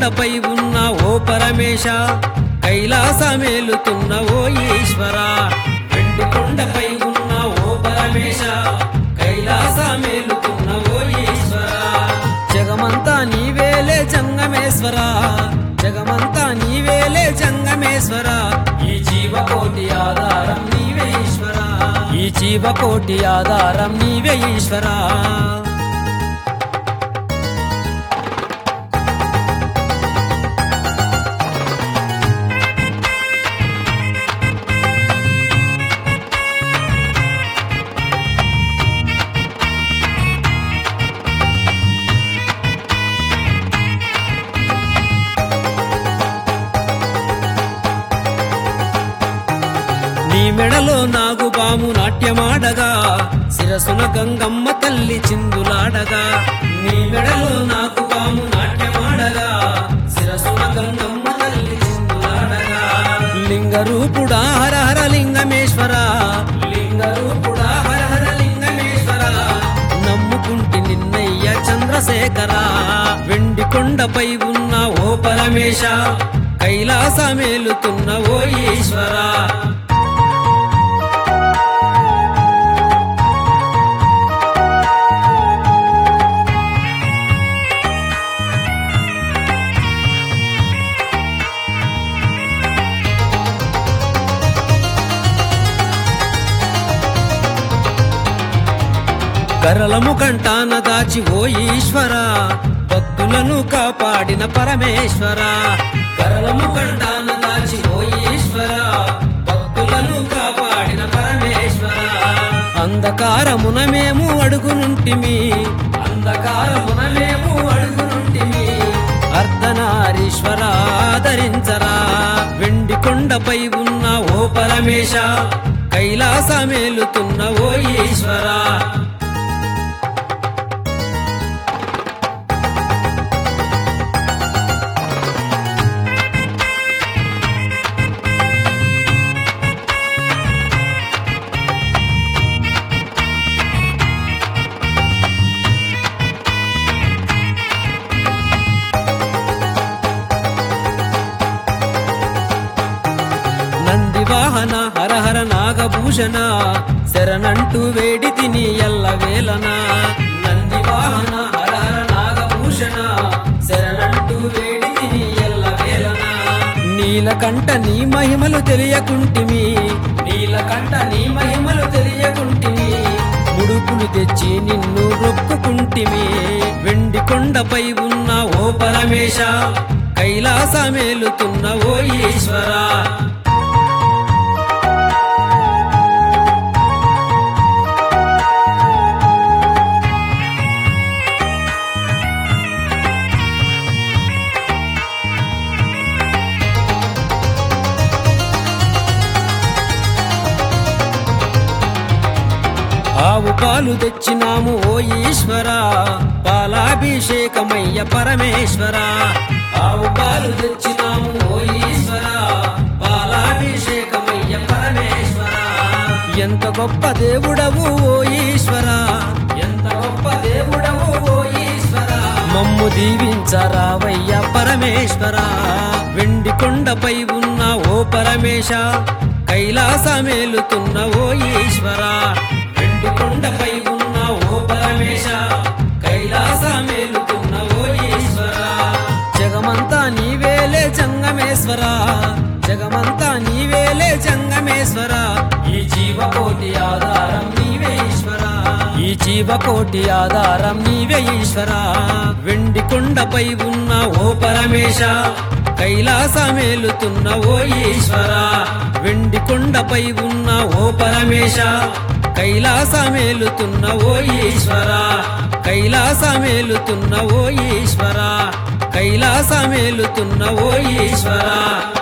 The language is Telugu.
కొండపై ఉన్న ఓ పరమేశ కైలాసమేలుతున్న ఓ ఈశ్వర వెండి కొండపై ఉన్న ఓ పరమేశ కైలాసమేలుతున్న ఓ ఈశ్వర జగమంతా నీవేలే జంగమేశ్వర జగమంతా నీవేలే జంగమేశ్వర ఈ జీవకోటి ఆధారం నీవే ఈశ్వర ఈ జీవకోటి ఆధారం నీవే ఈశ్వరా నీ మెడలో నాగుబాము నాట్యమాడగా శిరసున గంగమ్మ తల్లి చిందులాడగా నీ మెడలో నాగుబాము నాట్యమాడగా శిరసున గంగమ్మ తల్లి చిందులాడగా లింగ రూపుడా హర హర లింగమేశ్వర లింగ రూపుడా హర హర లింగమేశ్వర నమ్ముకుంటి నిన్నయ్య చంద్రశేఖర వెండి కొండపై ఉన్న ఓ పరమేశ కైలాసమేలుతున్న ఓ ఈశ్వర కరలము కంటాన దాచి ఓ ఈశ్వర భక్తులను కాపాడిన పరమేశ్వర కరలము కంటాన దాచి ఓ ఈశ్వర భక్తులను కాపాడిన పరమేశ్వర అంధకారమున మేము అడుగునుంటిమి అంధకారమున మేము అడుగునుంటిమి అర్ధనారీశ్వర ఆదరించరా వెండి కొండపై ఉన్న ఓ పరమేశ కైలాసమేలుతున్న ఓ ఈశ్వరా నంది వాహన హరహర నాగభూషణ శరణంటూ వేడి తిని ఎల్ల వేలన నంది వాహన హరహర నాగభూషణ శరణంటూ వేడి తిని ఎల్ల వేలన నీలకంఠ నీ మహిమలు తెలియకుంటిమి నీలకంఠ నీ మహిమలు తెలియకుంటిమి ముడుపులు తెచ్చి నిన్ను రొక్కుకుంటిమి వెండి కొండపై ఉన్న ఓ పరమేశ కైలాసమేలుతున్న ఓ ఈశ్వరా ఆవు పాలు తెచ్చినాము ఓ ఈశ్వర పాలాభిషేకమయ్య పరమేశ్వర ఆవు పాలు తెచ్చినాము ఓ ఈశ్వర పాలాభిషేకమయ్య పరమేశ్వర ఎంత గొప్ప దేవుడవు ఓ ఈశ్వర ఎంత గొప్ప దేవుడవు ఓ ఈశ్వర మమ్ము దీవించరావయ్య పరమేశ్వర వెండి కొండపై ఉన్న ఓ పరమేశ కైలాసమేలుతున్న ఓ ఈశ్వర వెండి కొండపై ఉన్న ఓ పరమేశ కైలాసమేలుతున్న ఓ ఈశ్వర జగమంతా నీవేలే జంగమేశ్వర జగమంతా నీవేలే జంగమేశ్వర ఈ జీవకోటి ఆధారం నీవే ఈశ్వర ఈ జీవకోటి ఆధారం నీవే ఈశ్వర వెండి కొండపై ఉన్న ఓ పరమేశ కైలాసమేలుతున్న ఓ ఈశ్వర వెండి కొండపై ఉన్న ఓ పరమేశ కైలాసమేలుతున్న ఓ ఈశ్వర కైలాసమేలుతున్న ఓ ఈశ్వర కైలాసమేలుతున్న ఓ ఈశ్వర